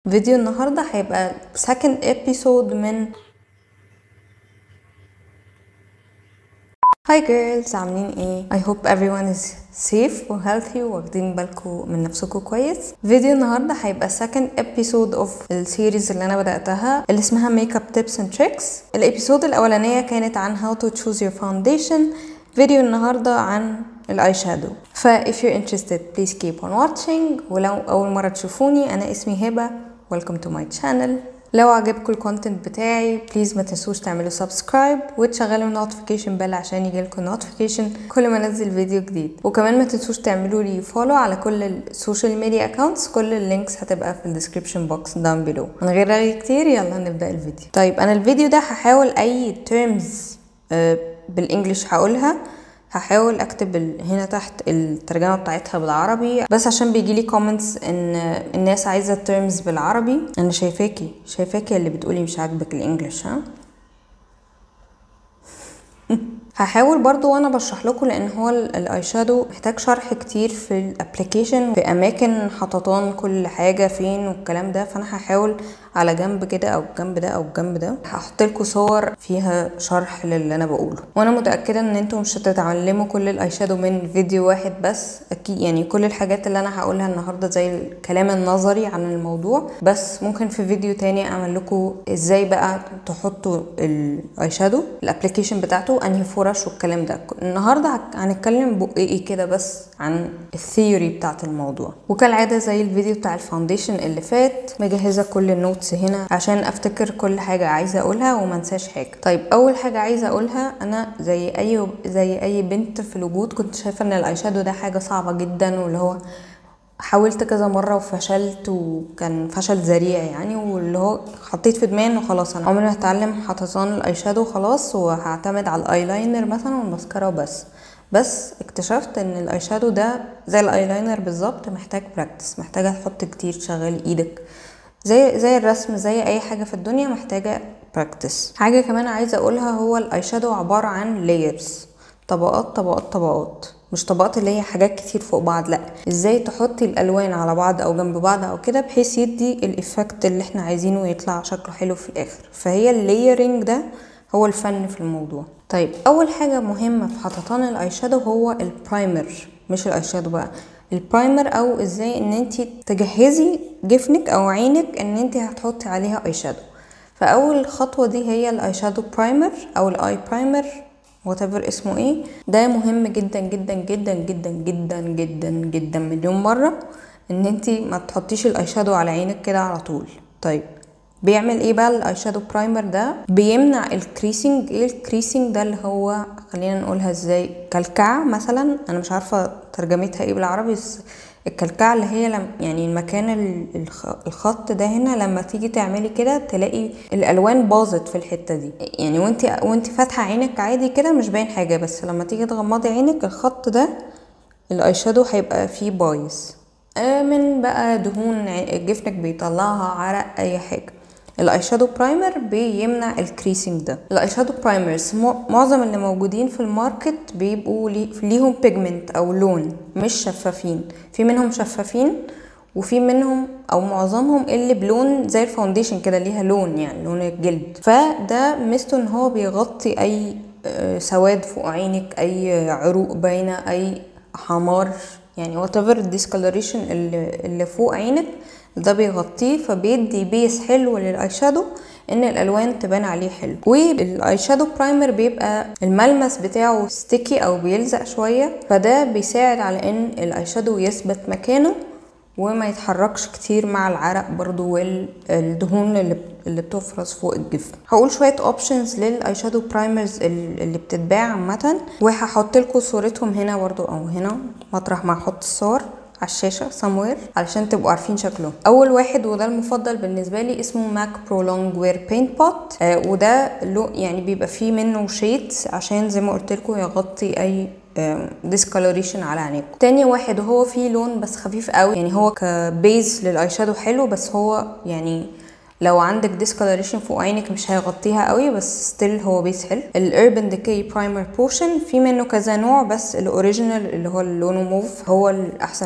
فيديو النهاردة هيبقى second episode من Hi girls عاملين ايه؟ I hope everyone is safe و healthy واخدين بالكم من نفسكم كويس فيديو النهاردة هيبقى second episode of السيريز اللي انا بدأتها اللي اسمها makeup tips and tricks الابيسود الاولانية كانت عن how to choose your foundation فيديو النهاردة عن الاي شادو ف if you're interested please keep on watching ولو اول مرة تشوفوني انا اسمي هبة welcome to my channel لو عجبكم الكونتنت بتاعي بليز ما تنسوش تعملوا سبسكرايب وتشغلوا النوتيفيكيشن بيل عشان يجيلكم نوتيفيكيشن كل ما انزل فيديو جديد وكمان ما تنسوش تعملوا لي فولو على كل السوشيال ميديا اكونتس كل اللينكس هتبقى في الديسكربشن بوكس داون بيلو من غير رغي كتير يلا نبدا الفيديو طيب انا الفيديو ده هحاول اي تيرمز بالانجلش هقولها هحاول اكتب ال- هنا تحت الترجمه بتاعتها بالعربي بس عشان بيجي لي كومنتس ان الناس عايزه الترمز بالعربي انا شايفاكي شايفاكي اللي بتقولي مش عاجبك الانجليش ها هحاول برضو وانا بشرح لكم لان هو ال- الاي شادو محتاج شرح كتير في الابلكيشن في اماكن حططان كل حاجه فين والكلام ده فانا هحاول على جنب كده او الجنب ده او الجنب ده هحط لكم صور فيها شرح للي انا بقوله وانا متاكده ان انتم مش هتتعلموا كل الاي شادو من فيديو واحد بس اكيد يعني كل الحاجات اللي انا هقولها النهارده زي الكلام النظري عن الموضوع بس ممكن في فيديو تاني اعمل لكم ازاي بقى تحطوا الاي شادو الابلكيشن بتاعته انهي فرش والكلام ده النهارده هك- هنتكلم بقى كده بس عن الثيوري بتاعت الموضوع وكالعاده زي الفيديو بتاع الفاونديشن اللي فات مجهزه كل النوتس هنا عشان افتكر كل حاجه عايزه اقولها وما انساش حاجه طيب اول حاجه عايزه اقولها انا زي اي زي اي بنت في الوجود كنت شايفه ان الاي شادو ده حاجه صعبه جدا واللي هو حاولت كذا مرة وفشلت وكان فشل ذريع يعني واللي هو حطيت في دماغي انه خلاص انا عمري ما هتعلم حطزان الاي شادو خلاص وهعتمد على الايلاينر مثلا والماسكارا وبس بس اكتشفت ان الاي شادو ده زي الايلاينر بالظبط محتاج براكتس محتاجة تحط كتير تشغلي ايدك زي زي الرسم زي اي حاجة في الدنيا محتاجة براكتس حاجة كمان عايزة اقولها هو الاي شادو عبارة عن layers طبقات طبقات طبقات مش طبقات اللي هي حاجات كتير فوق بعض لا ازاي تحطي الالوان على بعض او جنب بعض او كده بحيث يدي الايفكت اللي احنا عايزينه يطلع شكله حلو في الاخر فهي اللايرنج ده هو الفن في الموضوع طيب اول حاجه مهمه في حططان الاي شادو هو البرايمر مش الاي شادو بقى البرايمر او ازاي ان انت تجهزي جفنك او عينك ان انت هتحطي عليها اي شادو فاول خطوه دي هي الاي شادو برايمر او الاي برايمر whatever اسمه ايه ده مهم جدا جدا جدا جدا جدا جدا جدا مليون مره ان انت ما تحطيش الاي شادو على عينك كده على طول طيب بيعمل ايه بقى الاي شادو برايمر ده بيمنع الكريسنج ايه الكريسنج ده اللي هو خلينا نقولها ازاي كلكعه مثلا انا مش عارفه ترجمتها ايه بالعربي بس الكلكعه اللي هي لم يعني المكان ال- الخ- الخط ده هنا لما تيجي تعملي كده تلاقي الالوان باظت في الحته دي يعني وانت وانت فاتحه عينك عادي كده مش باين حاجه بس لما تيجي تغمضي عينك الخط ده الاي شادو هيبقى فيه بايظ آه، من بقى دهون ع- جفنك بيطلعها عرق اي حاجه الاي شادو برايمر بيمنع الكريسنج ده الاي شادو برايمرز معظم اللي موجودين في الماركت بيبقوا لي- ليهم بيجمنت او لون مش شفافين في منهم شفافين وفي منهم او معظمهم اللي بلون زي الفاونديشن كده ليها لون يعني لون الجلد فده ميزته ان هو بيغطي اي آه، سواد فوق عينك اي عروق باينه اي حمار يعني whatever الديسكولوريشن اللي, اللي فوق عينك ده بيغطيه فبيدي بيس حلو للاي شادو ان الالوان تبان عليه حلو والاي شادو برايمر بيبقى الملمس بتاعه ستيكي او بيلزق شويه فده بيساعد على ان الاي شادو يثبت مكانه وما يتحركش كتير مع العرق برضو والدهون اللي اللي بتفرز فوق الجفن هقول شويه اوبشنز للاي شادو برايمرز اللي بتتباع عامه وهحط لكم صورتهم هنا برضو او هنا مطرح ما احط الصور على الشاشه somewhere علشان تبقوا عارفين شكلهم اول واحد وده المفضل بالنسبه لي اسمه ماك برولونج وير بينت بوت آه وده له يعني بيبقى فيه منه شيدز عشان زي ما قلت لكم يغطي اي ديسكولوريشن على عينيكم تاني واحد وهو فيه لون بس خفيف قوي يعني هو كبيز للاي شادو حلو بس هو يعني لو عندك ديسكولوريشن فوق عينك مش هيغطيها قوي بس ستيل هو بيس حلو الاربن ديكي برايمر بوشن في منه كذا نوع بس الاوريجينال اللي هو اللي لونه موف هو الاحسن واحد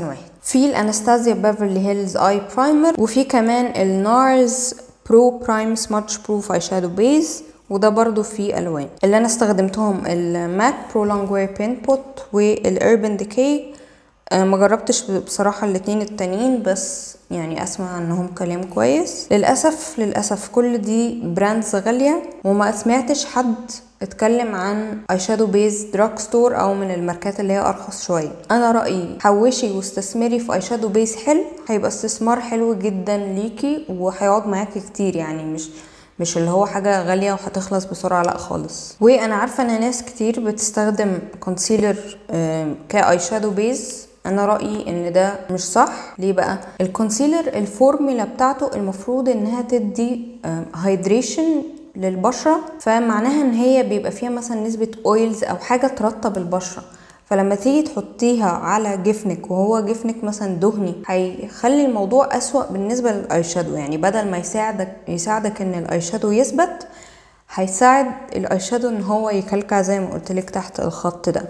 في الانستازيا بيفرلي هيلز اي برايمر وفي كمان النارز برو برايم سماتش بروف اي شادو بيز وده برضو فيه الوان اللي انا استخدمتهم الماك برو لونج وير بين بوت والاربن ديكي ما جربتش بصراحة الاتنين التانيين بس يعني اسمع عنهم كلام كويس للأسف للأسف كل دي براندز غالية وما سمعتش حد اتكلم عن اي شادو بيز دراج ستور او من الماركات اللي هي ارخص شويه انا رايي حوشي واستثمري في اي شادو بيز حلو هيبقى استثمار حلو جدا ليكي وهيقعد معاكي كتير يعني مش مش اللي هو حاجة غالية وهتخلص بسرعة لا خالص وانا عارفة ان ناس كتير بتستخدم كونسيلر كاي شادو بيز انا رايي ان ده مش صح ليه بقى الكونسيلر الفورمولا بتاعته المفروض انها تدي هايدريشن للبشره فمعناها ان هي بيبقى فيها مثلا نسبه اويلز او حاجه ترطب البشره فلما تيجي تحطيها على جفنك وهو جفنك مثلا دهني هيخلي الموضوع اسوأ بالنسبه للاي شادو يعني بدل ما يساعدك يساعدك ان الاي شادو يثبت هيساعد الاي شادو ان هو يكلكع زي ما قلت لك تحت الخط ده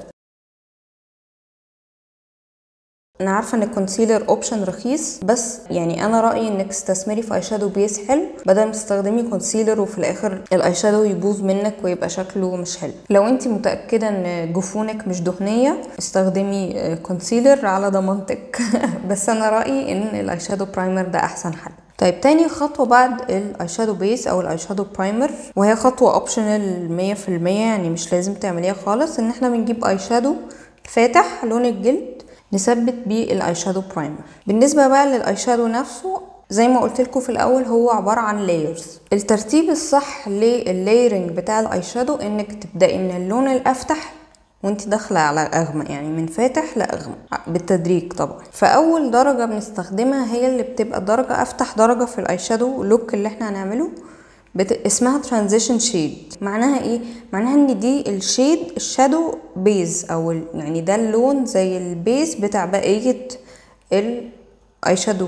انا عارفه ان الكونسيلر اوبشن رخيص بس يعني انا رايي انك تستثمري في اي شادو بيس حلو بدل ما تستخدمي كونسيلر وفي الاخر الاي شادو يبوظ منك ويبقى شكله مش حلو لو انت متاكده ان جفونك مش دهنيه استخدمي كونسيلر على ضمانتك بس انا رايي ان الاي شادو برايمر ده احسن حل طيب تاني خطوة بعد الاي شادو بيس او الاي شادو برايمر وهي خطوة اوبشنال مية في المية يعني مش لازم تعمليها خالص ان احنا بنجيب اي شادو فاتح لون الجلد نثبت بيه الاي شادو برايمر بالنسبه بقى للاي شادو نفسه زي ما قلت لكم في الاول هو عباره عن لايرز الترتيب الصح لللايرنج بتاع الاي شادو انك تبداي من اللون الافتح وانت داخله على اغمق يعني من فاتح لاغمق بالتدريج طبعا فاول درجه بنستخدمها هي اللي بتبقى درجه افتح درجه في الاي شادو لوك اللي احنا هنعمله بت... اسمها ترانزيشن شيد معناها ايه معناها ان دي الشيد الشادو بيز او ال... يعني ده اللون زي البيز بتاع بقيه الاي شادو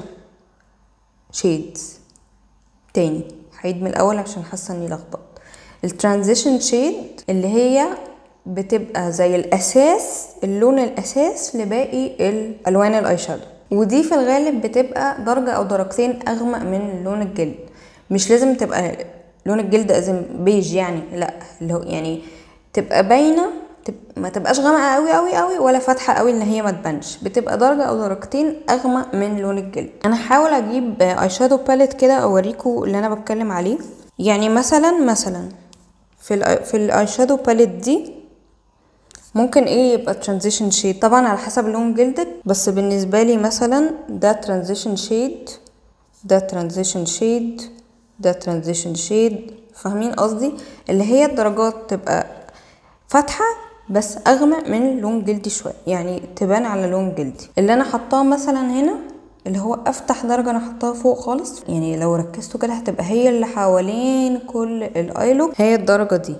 شيدز تاني هعيد من الاول عشان حاسه اني لخبط الترانزيشن شيد اللي هي بتبقى زي الاساس اللون الاساس لباقي الالوان الاي شادو ودي في الغالب بتبقى درجه او درجتين اغمق من لون الجلد مش لازم تبقى لون الجلد ازم بيج يعني لا اللي هو يعني تبقى باينه تب... ما تبقاش غامقه قوي قوي قوي ولا فاتحه قوي ان هي ما تبانش بتبقى درجه او درجتين اغمق من لون الجلد انا هحاول اجيب اي شادو باليت كده اوريكم اللي انا بتكلم عليه يعني مثلا مثلا في ال في الاي شادو باليت دي ممكن ايه يبقى ترانزيشن شيد طبعا على حسب لون جلدك بس بالنسبه لي مثلا ده ترانزيشن شيد ده ترانزيشن شيد ده ترانزيشن شيد فاهمين قصدي اللي هي الدرجات تبقى فاتحه بس اغمق من لون جلدي شويه يعني تبان على لون جلدي اللي انا حطاه مثلا هنا اللي هو افتح درجه انا حطاها فوق خالص يعني لو ركزتوا كده هتبقى هي اللي حوالين كل الايلوك هي الدرجه دي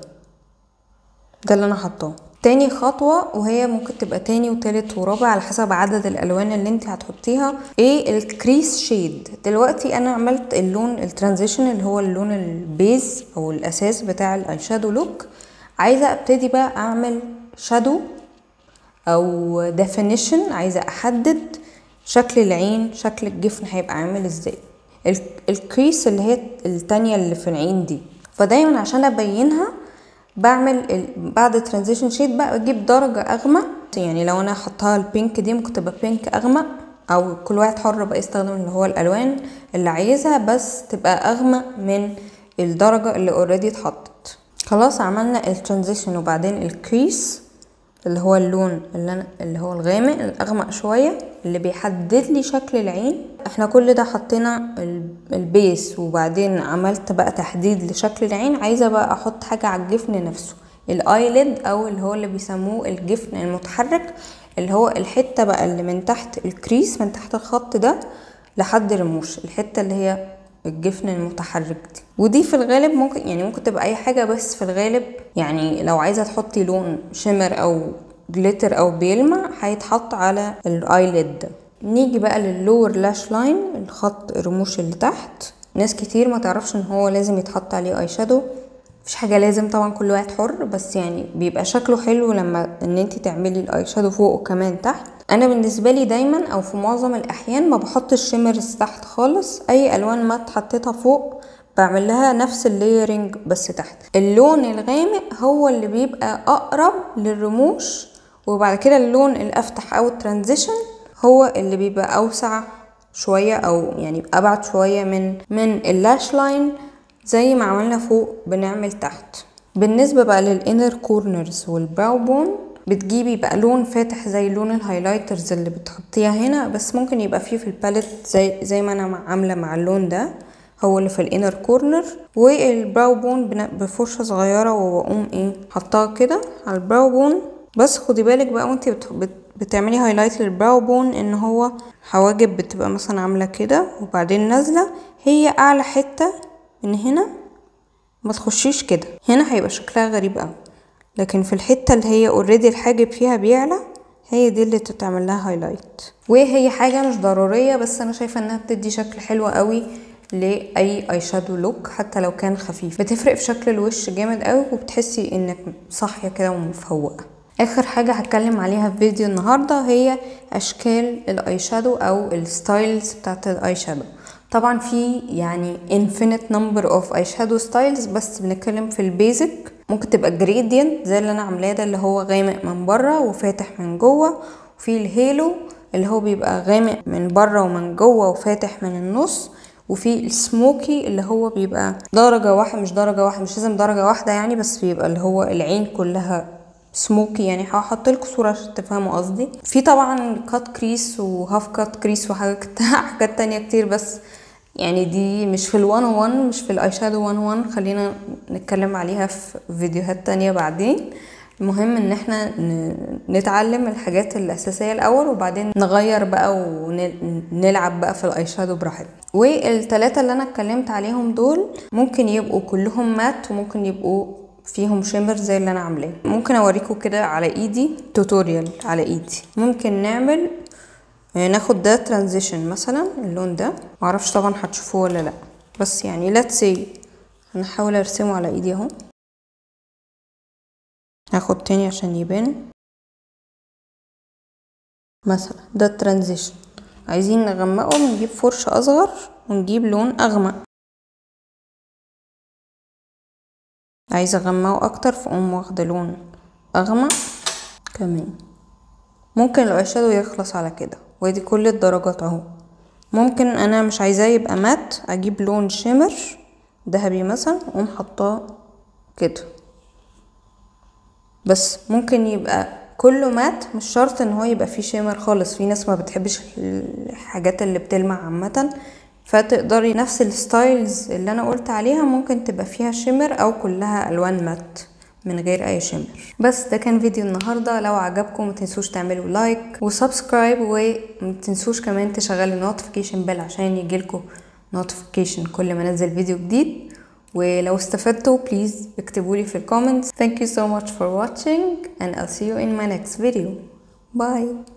ده اللي انا حطاه تاني خطوة وهي ممكن تبقى تاني وتالت ورابع على حسب عدد الالوان اللي انت هتحطيها ايه الكريس شيد دلوقتي انا عملت اللون الترانزيشن اللي هو اللون البيز او الاساس بتاع الاي شادو لوك عايزة ابتدي بقى اعمل شادو او ديفينيشن عايزة احدد شكل العين شكل الجفن هيبقى عامل ازاي الكريس اللي هي التانية اللي في العين دي فدايما عشان ابينها بعمل ال... بعد ترانزيشن شيد بقى بجيب درجة أغمق يعني لو أنا حطها البينك دي ممكن تبقى بينك أغمق أو كل واحد حر بقى يستخدم اللي هو الألوان اللي عايزها بس تبقى أغمق من الدرجة اللي اوريدي اتحطت خلاص عملنا الترانزيشن وبعدين الكريس اللي هو اللون اللي, أنا اللي هو الغامق الأغمق شوية اللي بيحدد لي شكل العين احنا كل ده حطينا البيس وبعدين عملت بقى تحديد لشكل العين عايزة بقى احط حاجة على الجفن نفسه الايلid او اللي هو اللي بيسموه الجفن المتحرك اللي هو الحتة بقى اللي من تحت الكريس من تحت الخط ده لحد الرموش الحتة اللي هي الجفن المتحرك دي ودي في الغالب ممكن يعني ممكن تبقى اي حاجة بس في الغالب يعني لو عايزة تحطي لون شمر او جليتر او بيلمع هيتحط على الايلid ده نيجي بقى لللور لاش لاين الخط الرموش اللي تحت ناس كتير ما تعرفش ان هو لازم يتحط عليه اي شادو مفيش حاجه لازم طبعا كل واحد حر بس يعني بيبقى شكله حلو لما ان انت تعملي الاي شادو فوق وكمان تحت انا بالنسبه لي دايما او في معظم الاحيان ما بحطش شيمرز تحت خالص اي الوان مات حطيتها فوق بعمل لها نفس اللايرنج بس تحت اللون الغامق هو اللي بيبقى اقرب للرموش وبعد كده اللون الافتح او الترانزيشن هو اللي بيبقى اوسع شوية او يعني ابعد شوية من من اللاش لاين زي ما عملنا فوق بنعمل تحت بالنسبة بقى للانر كورنرز والبراو بون بتجيبي بقى لون فاتح زي لون الهايلايترز اللي بتحطيها هنا بس ممكن يبقى فيه في الباليت زي زي ما انا عاملة مع اللون ده هو اللي في الانر كورنر والبراو بون بفرشة صغيرة وبقوم ايه حطاها كده على البراو بون بس خدي بالك بقى وانتي بت... بت... بتعملي هايلايت للبراو بون ان هو حواجب بتبقى مثلا عاملة كده وبعدين نازلة هي اعلى حتة من هنا ما تخشيش كده هنا هيبقى شكلها غريب اوي لكن في الحتة اللي هي اوريدي الحاجب فيها بيعلى هي دي اللي تتعمل لها هايلايت وهي حاجة مش ضرورية بس انا شايفة انها بتدي شكل حلو قوي لاي اي شادو لوك حتى لو كان خفيف بتفرق في شكل الوش جامد قوي وبتحسي انك صاحيه كده ومفوقه اخر حاجه هتكلم عليها في فيديو النهارده هي اشكال الاي شادو او الستايلز بتاعت الاي شادو طبعا في يعني infinite number of اي شادو ستايلز بس بنتكلم في البيزك ممكن تبقى جريدينت زي اللي انا عاملاه ده اللي هو غامق من بره وفاتح من جوه وفي الهيلو اللي هو بيبقى غامق من بره ومن جوه وفاتح من النص وفي السموكي اللي هو بيبقى درجة واحدة مش درجة واحدة مش لازم درجة واحدة يعني بس بيبقى اللي هو العين كلها سموكي يعني هحط لكم صورة عشان تفهموا قصدي في طبعا كات كريس وهاف كات كريس وحاجات حاجات تانية كتير بس يعني دي مش في الوان وان مش في الاي شادو وان وان خلينا نتكلم عليها في فيديوهات تانية بعدين المهم ان احنا نتعلم الحاجات الاساسيه الاول وبعدين نغير بقى ونلعب بقى في الاي شادو براحتنا والتلاتة اللي انا اتكلمت عليهم دول ممكن يبقوا كلهم مات وممكن يبقوا فيهم شيمر زي اللي انا عاملاه ممكن اوريكم كده على ايدي توتوريال على ايدي ممكن نعمل ناخد ده ترانزيشن مثلا اللون ده معرفش طبعا هتشوفوه ولا لا بس يعني let's say انا هحاول ارسمه على ايدي اهو هاخد تاني عشان يبان مثلا ده الترانزيشن عايزين نغمقه نجيب فرشة اصغر ونجيب لون اغمق عايزة اغمقه اكتر فاقوم واخدة لون اغمق كمان ممكن الاي شادو يخلص على كده وادي كل الدرجات اهو ممكن انا مش عايزاه يبقى مات اجيب لون شمر ذهبي مثلا واقوم حطاه كده بس ممكن يبقى كله مات مش شرط ان هو يبقى فيه شيمر خالص في ناس ما بتحبش الحاجات اللي بتلمع عامه فتقدري نفس الستايلز اللي انا قلت عليها ممكن تبقى فيها شيمر او كلها الوان مات من غير اي شيمر بس ده كان فيديو النهارده لو عجبكم متنسوش تعملوا لايك وسبسكرايب ومتنسوش كمان تشغلوا نوتيفيكيشن بيل عشان يجيلكوا نوتيفيكيشن كل ما انزل فيديو جديد ولو استفدتوا بليز اكتبوا لي في الكومنتس thank you so much for watching and I'll see you in my next video bye